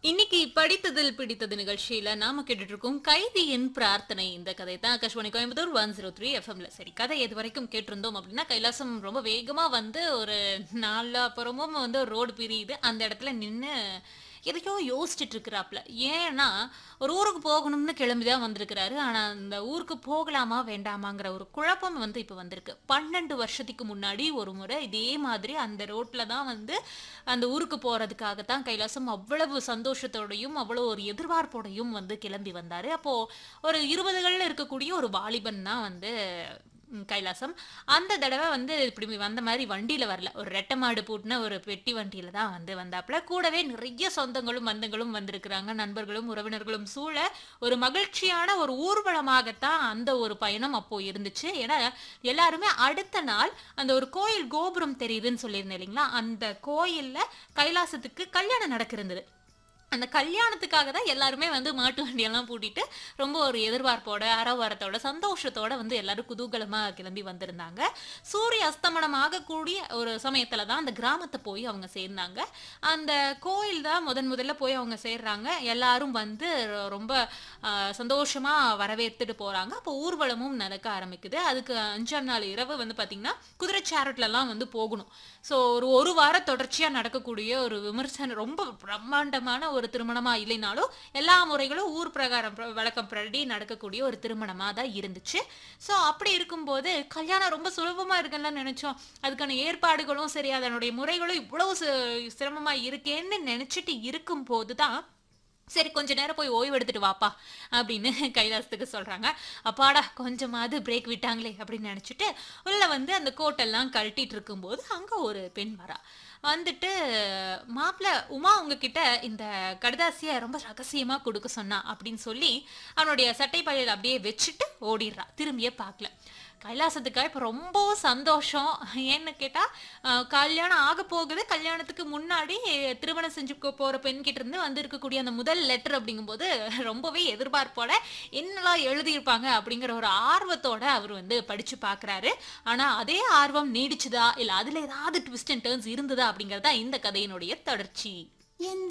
இன்னைக்கு படித்ததில் பிடித்தது நிகழ்ச்சியில நாம கேட்டுட்டு இருக்கோம் கைதியின் பிரார்த்தனை இந்த கதை தான் Akashvani Coimbatore one zero three எஃப்எம்ல சரி கதை எது வரைக்கும் கேட்டிருந்தோம் அப்படின்னா கைலாசம் ரொம்ப வேகமா வந்து ஒரு நாலா புறமும் வந்து ஒரு ரோடு பிரியுது அந்த இடத்துல நின்று எதையோ யோசிச்சுட்டு இருக்கிறாப்ல ஏன்னா ஒரு ஊருக்கு போகணும்னு கிளம்பிதான் வந்திருக்கிறாரு ஆனா அந்த ஊருக்கு போகலாமா வேண்டாமாங்கிற ஒரு குழப்பம் வந்து இப்போ வந்திருக்கு பன்னெண்டு வருஷத்துக்கு முன்னாடி ஒரு முறை இதே மாதிரி அந்த ரோட்ல தான் வந்து அந்த ஊருக்கு போறதுக்காக தான் கைலாசம் அவ்வளவு சந்தோஷத்தோடையும் அவ்வளோ ஒரு எதிர்பார்ப்போடையும் வந்து கிளம்பி வந்தாரு அப்போ ஒரு இருபதுகள்ல இருக்கக்கூடிய ஒரு வாலிபன் தான் வந்து ம், கைலாசம் அந்த தடவை வந்து இப்படி வந்த மாதிரி வண்டியில வரல ஒரு ரெட்டை மாடு பூட்டின ஒரு பெட்டி வண்டியில தான் வந்து வந்தாப்புல கூடவே நிறைய சொந்தங்களும் பந்தங்களும் வந்திருக்கிறாங்க நண்பர்களும் உறவினர்களும் சூழ ஒரு மகிழ்ச்சியான ஒரு ஊர்வலமாகத்தான் அந்த ஒரு பயணம் அப்போ இருந்துச்சு ஏன்னா எல்லாருமே அடுத்த நாள் அந்த ஒரு கோயில் கோபுரம் தெரியுதுன்னு சொல்லியிருந்தேன் இல்லைங்களா அந்த கோயில்ல கைலாசத்துக்கு கல்யாணம் நடக்கிருந்தது அந்த கல்யாணத்துக்காக தான் எல்லாருமே வந்து மாட்டு வண்டியெல்லாம் பூட்டிட்டு ரொம்ப ஒரு எதிர்பார்ப்போட அரவாரத்தோட சந்தோஷத்தோட வந்து எல்லாரும் குதூகலமா கிளம்பி வந்திருந்தாங்க சூரிய அஸ்தமனம் ஆகக்கூடிய ஒரு சமயத்துல தான் அந்த கிராமத்தை போய் அவங்க சேர்ந்தாங்க அந்த கோயில் தான் முதன் முதல்ல போய் அவங்க சேர்றாங்க எல்லாரும் வந்து ரொம்ப ஆஹ், சந்தோஷமா வரவேற்றுட்டு போறாங்க அப்போ ஊர்வலமும் நடக்க ஆரம்பிக்குது அதுக்கு அஞ்சாம் நாள் இரவு வந்து பாத்தீங்கன்னா குதிரை சேரட்லலாம் வந்து போகணும் ஸோ ஒரு ஒரு வாரம் தொடர்ச்சியா நடக்கக்கூடிய ஒரு விமர்சனம் ரொம்ப பிரம்மாண்டமான ஒரு திருமணமா இல்லைனாலும் எல்லா முறைகளும் ஊர் பிரகாரம் பிர- வழக்கம் படி நடக்கக்கூடிய ஒரு திருமணமா தான் இருந்துச்சு ஸோ அப்படி இருக்கும்போது கல்யாணம் ரொம்ப சுலபமா இருக்குன்னு நினைச்சோம் அதுக்கான ஏற்பாடுகளும் சரி அதனுடைய முறைகளும் இவ்வளவு சி- சிரமமா இருக்கேன்னு நினைச்சிட்டு இருக்கும்போது தான் சரி கொஞ்ச நேரம் போய் ஓய்வு எடுத்துட்டு வாப்பா அப்படின்னு கைலாசத்துக்கு சொல்றாங்க அப்பாடா கொஞ்சமாவது பிரேக் விட்டாங்களே அப்படின்னு நினைச்சிட்டு உள்ள வந்து அந்த கோட்டெல்லாம் கழட்டிட்டு இருக்கும்போது அங்க ஒரு பெண் வரா வந்துட்டு மாப்பிள்ள உமா உங்ககிட்ட இந்த கடுதாசியை ரொம்ப ரகசியமா கொடுக்க சொன்னா அப்படின்னு சொல்லி அவனுடைய சட்டை பையில அப்படியே வச்சுட்டு ஓடிடுறா திரும்பியே பார்க்கல கைலாசத்துக்கா இப்போ ரொம்ப சந்தோஷம் ஏன்னு கேட்டால் கல்யாணம் ஆக போகுது கல்யாணத்துக்கு முன்னாடி திருமணம் செஞ்சு கொ- போற பெண் கிட்ட இருந்து வந்து இருக்கக்கூடிய அந்த முதல் லெட்டர் அப்படிங்கும்போது ரொம்பவே எதிர்பார்ப்போட என்னெல்லாம் எழுதியிருப்பாங்க அப்படிங்கிற ஒரு ஆர்வத்தோட அவர் வந்து படிச்சு பார்க்கறாரு ஆனா அதே ஆர்வம் நீடிச்சுதா இல்ல அதுல ஏதாவது ட்விஸ்ட் அண்ட் டர்ன்ஸ் இருந்ததா அப்படிங்கறதா இந்த கதையினுடைய தொடர்ச்சி எந்த